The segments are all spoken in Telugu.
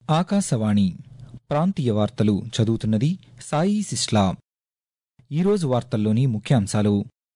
ఆకాశవాణి ప్రాంతీయ వార్తలు చదువుతున్నది సాయి సిస్లా ఈరోజు వార్తల్లోని ముఖ్యాంశాలు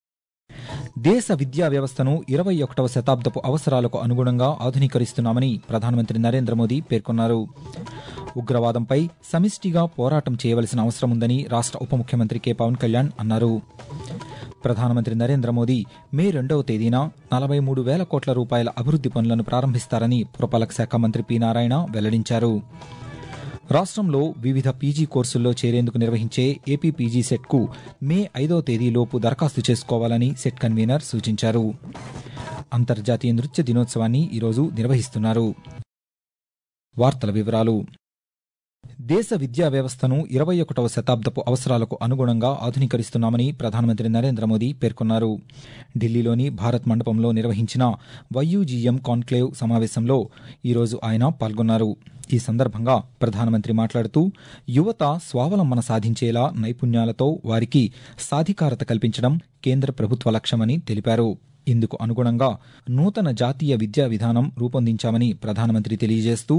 దేశ విద్యా వ్యవస్థను ఇరవై ఒకటవ శతాబ్దపు అవసరాలకు అనుగుణంగా ఆధునీకరిస్తున్నామని ప్రధానమంత్రి నరేంద్ర మోదీ పేర్కొన్నారు ఉగ్రవాదంపై సమిష్టిగా పోరాటం చేయవలసిన అవసరం ఉందని రాష్ట్ర ఉప ముఖ్యమంత్రి కె పవన్ కళ్యాణ్ అన్నారు ప్రధానమంత్రి నరేంద్ర మోదీ మే రెండవ తేదీన నలభై మూడు వేల కోట్ల రూపాయల అభివృద్ది పనులను ప్రారంభిస్తారని పురపాలక శాఖ మంత్రి పి నారాయణ వెల్లడించారు రాష్ట్రంలో వివిధ పీజీ కోర్సుల్లో చేరేందుకు నిర్వహించే ఏపీ పీజీ సెట్కు మే ఐదవ తేదీలోపు దరఖాస్తు చేసుకోవాలని సెట్ కన్వీనర్ సూచించారు అంతర్జాతీయ నృత్య దినోత్సవాన్ని ఈరోజు నిర్వహిస్తున్నారు వార్తల వివరాలు దేశ విద్యా వ్యవస్థను ఇరవై ఒకటవ శతాబ్దపు అవసరాలకు అనుగుణంగా ఆధునీకరిస్తున్నామని ప్రధానమంత్రి నరేంద్ర మోదీ పేర్కొన్నారు ఢిల్లీలోని భారత్ మండపంలో నిర్వహించిన వైయూజీఎం కాన్క్లేవ్ సమావేశంలో ఈరోజు ఆయన పాల్గొన్నారు ఈ సందర్భంగా ప్రధానమంత్రి మాట్లాడుతూ యువత స్వావలంబన సాధించేలా నైపుణ్యాలతో వారికి సాధికారత కల్పించడం కేంద్ర ప్రభుత్వ లక్ష్యమని తెలిపారు ఇందుకు అనుగుణంగా నూతన జాతీయ విద్యా విధానం రూపొందించామని ప్రధానమంత్రి తెలియజేస్తూ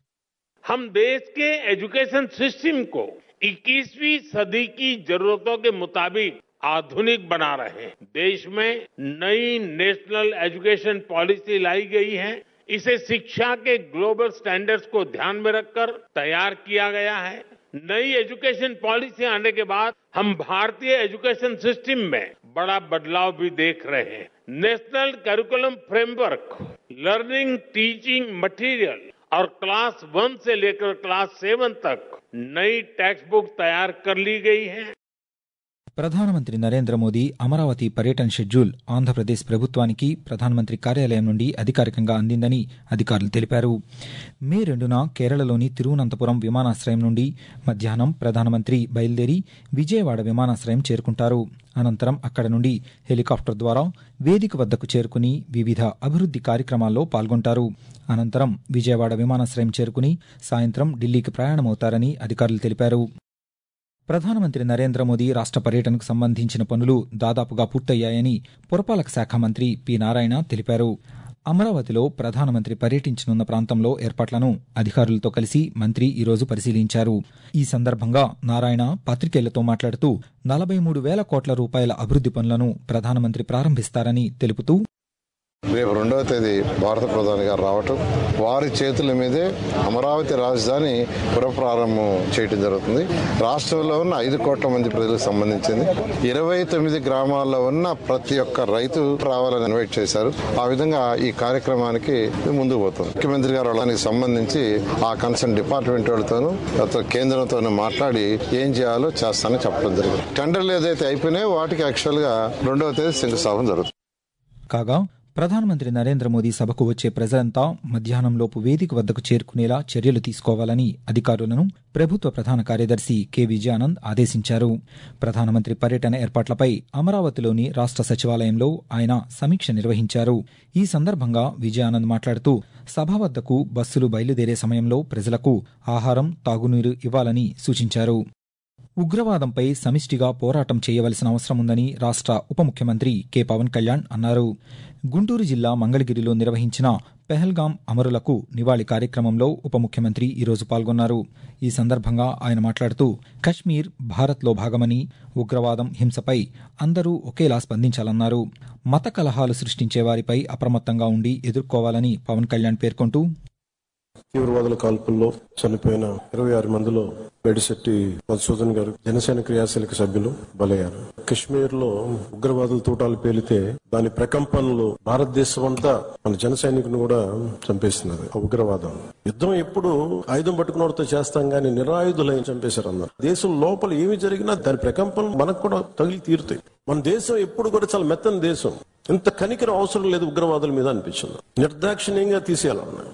हम देश के एजुकेशन सिस्टम को 21वीं सदी की जरूरतों के मुताबिक आधुनिक बना रहे हैं देश में नई नेशनल एजुकेशन पॉलिसी लाई गई है इसे शिक्षा के ग्लोबल स्टैंडर्ड्स को ध्यान में रखकर तैयार किया गया है नई एजुकेशन पॉलिसी आने के बाद हम भारतीय एजुकेशन सिस्टम में बड़ा बदलाव भी देख रहे हैं national curriculum framework learning teaching material और क्लास वन से लेकर क्लास सेवन तक नई टेक्स्ट बुक तैयार कर ली गई है ప్రధానమంత్రి నరేంద్ర మోదీ అమరావతి పర్యటన షెడ్యూల్ ఆంధ్రప్రదేశ్ ప్రభుత్వానికి ప్రధానమంత్రి కార్యాలయం నుండి అధికారికంగా అందిందని అధికారులు తెలిపారు మే రెండున కేరళలోని తిరువనంతపురం విమానాశ్రయం నుండి మధ్యాహ్నం ప్రధానమంత్రి బయలుదేరి విజయవాడ విమానాశ్రయం చేరుకుంటారు అనంతరం అక్కడ నుండి హెలికాప్టర్ ద్వారా వేదిక వద్దకు చేరుకుని వివిధ అభివృద్ది కార్యక్రమాల్లో పాల్గొంటారు అనంతరం విజయవాడ విమానాశ్రయం చేరుకుని సాయంత్రం ఢిల్లీకి ప్రయాణమవుతారని అధికారులు తెలిపారు ప్రధానమంత్రి నరేంద్ర మోదీ రాష్ట్ర పర్యటనకు సంబంధించిన పనులు దాదాపుగా పూర్తయ్యాయని పురపాలక శాఖ మంత్రి పి నారాయణ తెలిపారు అమరావతిలో ప్రధానమంత్రి పర్యటించనున్న ప్రాంతంలో ఏర్పాట్లను అధికారులతో కలిసి మంత్రి ఈరోజు పరిశీలించారు ఈ సందర్భంగా నారాయణ పాత్రికేయులతో మాట్లాడుతూ నలభై మూడు వేల కోట్ల రూపాయల అభివృద్ది పనులను ప్రధానమంత్రి ప్రారంభిస్తారని తెలుపుతూ రేపు రెండవ తేదీ భారత ప్రధాని గారు రావటం వారి చేతుల మీదే అమరావతి రాజధాని పురప్రారంభం చేయడం జరుగుతుంది రాష్ట్రంలో ఉన్న ఐదు కోట్ల మంది ప్రజలకు సంబంధించింది ఇరవై తొమ్మిది గ్రామాల్లో ఉన్న ప్రతి ఒక్క రైతు రావాలని ఇన్వైట్ చేశారు ఆ విధంగా ఈ కార్యక్రమానికి ముందుకు పోతుంది ముఖ్యమంత్రి గారు దానికి సంబంధించి ఆ కన్సర్న్ డిపార్ట్మెంట్ వాళ్ళతోనూ కేంద్రంతోనూ మాట్లాడి ఏం చేయాలో చేస్తానని చెప్పడం జరిగింది టెండర్లు ఏదైతే అయిపోయినాయో వాటికి యాక్చువల్ గా రెండవ తేదీ శంకుస్థాపన జరుగుతుంది కాగా ప్రధానమంత్రి నరేంద్ర మోదీ సభకు వచ్చే ప్రజలంతా మధ్యాహ్నంలోపు వేదిక వద్దకు చేరుకునేలా చర్యలు తీసుకోవాలని అధికారులను ప్రభుత్వ ప్రధాన కార్యదర్శి కె విజయానంద్ ఆదేశించారు ప్రధానమంత్రి పర్యటన ఏర్పాట్లపై అమరావతిలోని రాష్ట్ర సచివాలయంలో ఆయన సమీక్ష నిర్వహించారు ఈ సందర్భంగా విజయానంద్ మాట్లాడుతూ సభ వద్దకు బస్సులు బయలుదేరే సమయంలో ప్రజలకు ఆహారం తాగునీరు ఇవ్వాలని సూచించారు ఉగ్రవాదంపై సమిష్టిగా పోరాటం చేయవలసిన అవసరం ఉందని రాష్ట్ర ఉప ముఖ్యమంత్రి కె పవన్ కళ్యాణ్ అన్నారు గుంటూరు జిల్లా మంగళగిరిలో నిర్వహించిన పెహల్గాం అమరులకు నివాళి కార్యక్రమంలో ఉప ముఖ్యమంత్రి ఈరోజు పాల్గొన్నారు ఈ సందర్భంగా ఆయన మాట్లాడుతూ కశ్మీర్ భారత్లో భాగమని ఉగ్రవాదం హింసపై అందరూ ఒకేలా స్పందించాలన్నారు మత కలహాలు సృష్టించే వారిపై అప్రమత్తంగా ఉండి ఎదుర్కోవాలని పవన్ కళ్యాణ్ పేర్కొంటూ తీవ్రవాదుల కాల్పుల్లో చనిపోయిన ఇరవై ఆరు మందిలో బెడిశెట్టి మధుసూదన్ గారు జనసేన క్రియాశీలక సభ్యులు బలయ్యారు కశ్మీర్ లో ఉగ్రవాదుల తూటాలు పేలితే దాని ప్రకంపనలు భారతదేశం అంతా మన జన సైనికుని కూడా చంపేస్తున్నారు ఆ ఉగ్రవాదం యుద్ధం ఎప్పుడు ఆయుధం పట్టుకున్నవాడితో చేస్తాం కానీ నిరాయుధులైన చంపేశారు అన్నారు దేశం లోపల ఏమి జరిగినా దాని ప్రకంపనలు మనకు కూడా తగిలి తీరుతాయి మన దేశం ఎప్పుడు కూడా చాలా మెత్తని దేశం ఇంత కనికరం అవసరం లేదు ఉగ్రవాదుల మీద అనిపించింది నిర్దాక్షిణ్యంగా తీసేయాలన్నా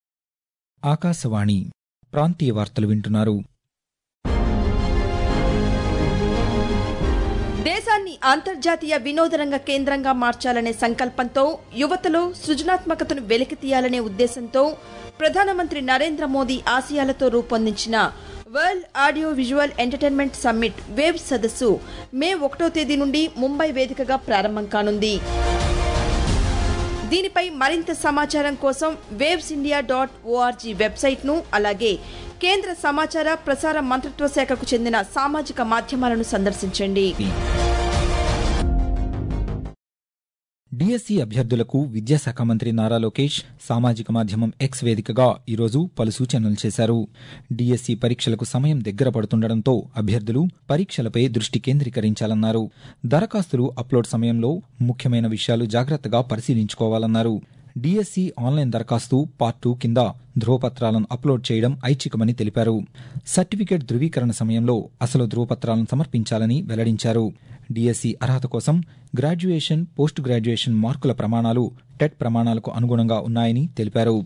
ఆకాశవాణి ప్రాంతీయ వార్తలు వింటున్నారు దేశాన్ని అంతర్జాతీయ వినోదరంగ కేంద్రంగా మార్చాలనే సంకల్పంతో యువతలో సృజనాత్మకతను వెలికితీయాలనే ఉద్దేశంతో ప్రధానమంత్రి నరేంద్ర మోదీ ఆశయాలతో రూపొందించిన world audio visual entertainment summit wave సదస్సు మే ఒకటో తేదీ నుండి ముంబై వేదికగా ప్రారంభం కానుంది దీనిపై మరింత సమాచారం కోసం వేవ్స్ ఇండియా డాట్ ఓఆర్జీ వెబ్సైట్ను అలాగే కేంద్ర సమాచార ప్రసార మంత్రిత్వ శాఖకు చెందిన సామాజిక మాధ్యమాలను సందర్శించండి డిఎస్సి అభ్యర్థులకు విద్యాశాఖ మంత్రి నారా లోకేష్ సామాజిక మాధ్యమం ఎక్స్ వేదికగా ఈరోజు పలు సూచనలు చేశారు డిఎస్సి పరీక్షలకు సమయం దగ్గర పడుతుండటంతో అభ్యర్థులు పరీక్షలపై దృష్టి కేంద్రీకరించాలన్నారు దరఖాస్తులు అప్లోడ్ సమయంలో ముఖ్యమైన విషయాలు జాగ్రత్తగా పరిశీలించుకోవాలన్నారు డిఎస్సి ఆన్లైన్ దరఖాస్తు పార్ట్ టూ కింద ధ్రువపత్రాలను అప్లోడ్ చేయడం ఐచ్ఛికమని తెలిపారు సర్టిఫికేట్ ధృవీకరణ సమయంలో అసలు ధ్రువపత్రాలను సమర్పించాలని వెల్లడించారు డిఎస్సి అర్హత కోసం గ్రాడ్యుయేషన్ పోస్ట్ గ్రాడ్యుయేషన్ మార్కుల ప్రమాణాలు టెట్ ప్రమాణాలకు అనుగుణంగా ఉన్నాయని తెలిపారు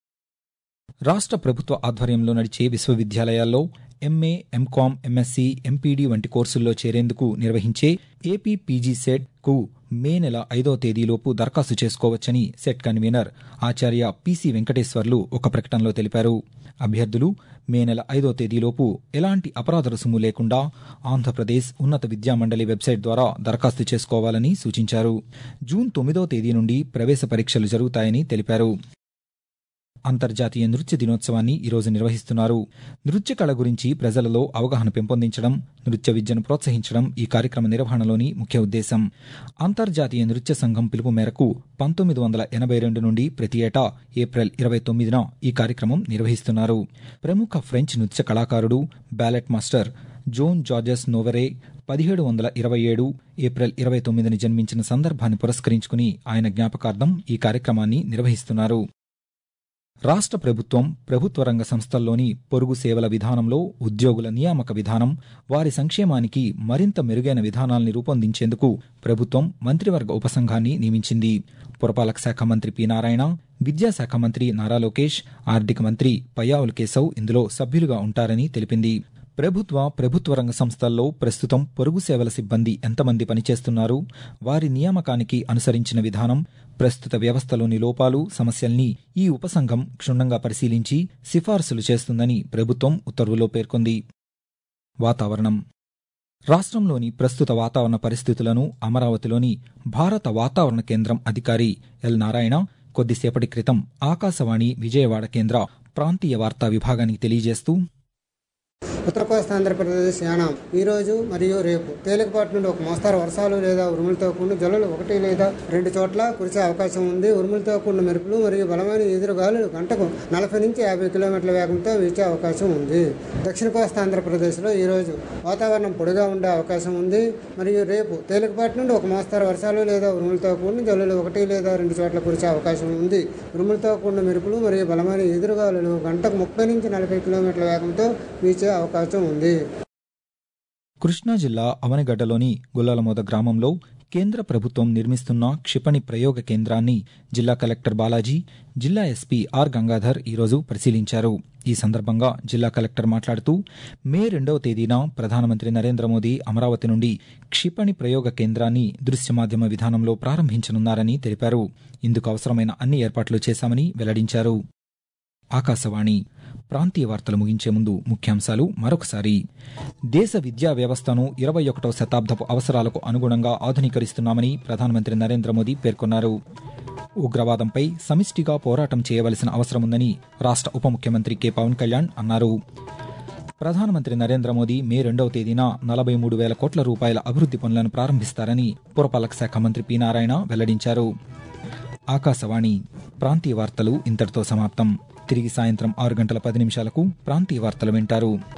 రాష్ట్ర ప్రభుత్వ ఆధ్వర్యంలో నడిచే విశ్వవిద్యాలయాల్లో ఎంఏ ఎంకామ్ ఎంఎస్సి ఎంపీడీ వంటి కోర్సుల్లో చేరేందుకు నిర్వహించే ఏపీ పీజీ సెట్ కు మే నెల ఐదో తేదీలోపు దరఖాస్తు చేసుకోవచ్చని సెట్ కన్వీనర్ ఆచార్య పిసి వెంకటేశ్వర్లు ఒక ప్రకటనలో తెలిపారు అభ్యర్థులు మే నెల ఐదో తేదీలోపు ఎలాంటి అపరాధ రుసుము లేకుండా ఆంధ్రప్రదేశ్ ఉన్నత విద్యామండలి వెబ్సైట్ ద్వారా దరఖాస్తు చేసుకోవాలని సూచించారు జూన్ తొమ్మిదో తేదీ నుండి ప్రవేశ పరీక్షలు జరుగుతాయని తెలిపారు అంతర్జాతీయ నృత్య దినోత్సవాన్ని ఈరోజు నిర్వహిస్తున్నారు నృత్య కళ గురించి ప్రజలలో అవగాహన పెంపొందించడం నృత్య విద్యను ప్రోత్సహించడం ఈ కార్యక్రమ నిర్వహణలోని ముఖ్య ఉద్దేశం అంతర్జాతీయ నృత్య సంఘం పిలుపు మేరకు పంతొమ్మిది వందల ఎనభై రెండు నుండి ప్రతి ఏటా ఏప్రిల్ ఇరవై తొమ్మిదిన ఈ కార్యక్రమం నిర్వహిస్తున్నారు ప్రముఖ ఫ్రెంచ్ నృత్య కళాకారుడు ballet master Jean Georges Noverre పదిహేడు వందల ఇరవై ఏడు ఏప్రిల్ ఇరవై తొమ్మిదిని జన్మించిన సందర్భాన్ని పురస్కరించుకుని ఆయన జ్ఞాపకార్థం ఈ కార్యక్రమాన్ని నిర్వహిస్తున్నారు రాష్ట్ర ప్రభుత్వం ప్రభుత్వ రంగ సంస్థల్లోని పొరుగు సేవల విధానంలో ఉద్యోగుల నియామక విధానం వారి సంక్షేమానికి మరింత మెరుగైన విధానాల్ని రూపొందించేందుకు ప్రభుత్వం మంత్రివర్గ ఉపసంఘాన్ని నియమించింది పురపాలక శాఖ మంత్రి పి నారాయణ విద్యాశాఖ మంత్రి నారా లోకేష్ ఆర్థిక మంత్రి పయ్యావుల కేశవ్ ఇందులో సభ్యులుగా ఉంటారని తెలిపింది ప్రభుత్వ ప్రభుత్వ రంగ సంస్థల్లో ప్రస్తుతం పొరుగు సేవల సిబ్బంది ఎంతమంది పనిచేస్తున్నారు వారి నియామకానికి అనుసరించిన విధానం ప్రస్తుత వ్యవస్థలోని లోపాలు సమస్యల్ని ఈ ఉపసంఘం క్షుణ్ణంగా పరిశీలించి సిఫార్సులు చేస్తుందని ప్రభుత్వం ఉత్తర్వులో పేర్కొంది వాతావరణం రాష్ట్రంలోని ప్రస్తుత వాతావరణ పరిస్థితులను అమరావతిలోని భారత వాతావరణ కేంద్రం అధికారి ఎల్ నారాయణ కొద్దిసేపటి క్రితం ఆకాశవాణి విజయవాడ కేంద్ర ప్రాంతీయ వార్తా విభాగానికి తెలియజేస్తూ ఉత్తర కోస్తా ఆంధ్రప్రదేశ్ యానాం ఈ రోజు మరియు రేపు తేలికపాటి నుండి ఒక మోస్తారు వర్షాలు లేదా ఉరుములతో కూడిన జల్లులు ఒకటి లేదా రెండు చోట్ల కురిసే అవకాశం ఉంది ఉరుములతో కూడిన మెరుపులు మరియు బలమైన ఎదురుగాలులు గంటకు నలభై నుంచి యాభై కిలోమీటర్ల వేగంతో వీచే అవకాశం ఉంది దక్షిణ కోస్తా ఆంధ్రప్రదేశ్లో ఈ రోజు వాతావరణం పొడిగా ఉండే అవకాశం ఉంది మరియు రేపు తేలికపాటి నుండి ఒక మోస్తారు వర్షాలు లేదా ఉరుములతో కూడిన జల్లులు ఒకటి లేదా రెండు చోట్ల కురిసే అవకాశం ఉంది ఉరుములతో కూడిన మెరుపులు మరియు బలమైన ఎదురుగాలులు గంటకు ముప్పై నుంచి నలభై కిలోమీటర్ల వేగంతో వీచే అవకాశం ఉంది కృష్ణా జిల్లా అవనగడ్డలోని గుల్లాలమోద గ్రామంలో కేంద్ర ప్రభుత్వం నిర్మిస్తున్న క్షిపణి ప్రయోగ కేంద్రాన్ని జిల్లా కలెక్టర్ బాలాజీ జిల్లా ఎస్పీ ఆర్ గంగాధర్ ఈరోజు పరిశీలించారు ఈ సందర్భంగా జిల్లా కలెక్టర్ మాట్లాడుతూ మే రెండవ తేదీన ప్రధానమంత్రి నరేంద్ర మోదీ అమరావతి నుండి క్షిపణి ప్రయోగ కేంద్రాన్ని దృశ్య మాధ్యమ విధానంలో ప్రారంభించనున్నారని తెలిపారు ఇందుకు అవసరమైన అన్ని ఏర్పాట్లు చేశామని వెల్లడించారు ఆకాశవాణి ప్రాంతీయ వార్తలు ముగించే ముందు ముఖ్యాంశాలు మరొకసారి దేశ విద్యా వ్యవస్థను ఇరవై ఒకటవ శతాబ్దపు అవసరాలకు అనుగుణంగా ఆధునీకరిస్తున్నామని ప్రధానమంత్రి నరేంద్ర మోదీ పేర్కొన్నారు ఉగ్రవాదంపై సమిష్టిగా పోరాటం చేయవలసిన అవసరముందని రాష్ట్ర ఉప ముఖ్యమంత్రి కె పవన్ కళ్యాణ్ అన్నారు ప్రధానమంత్రి నరేంద్ర మోదీ మే రెండవ తేదీన నలభై మూడు వేల కోట్ల రూపాయల అభివృద్ది పనులను ప్రారంభిస్తారని పురపాలక శాఖ మంత్రి పి నారాయణ వెల్లడించారు ఆకాశవాణి ప్రాంతీయ వార్తలు ఇంతటితో సమాప్తం తిరిగి సాయంత్రం ఆరు గంటల పది నిమిషాలకు ప్రాంతీయ వార్తలు వింటారు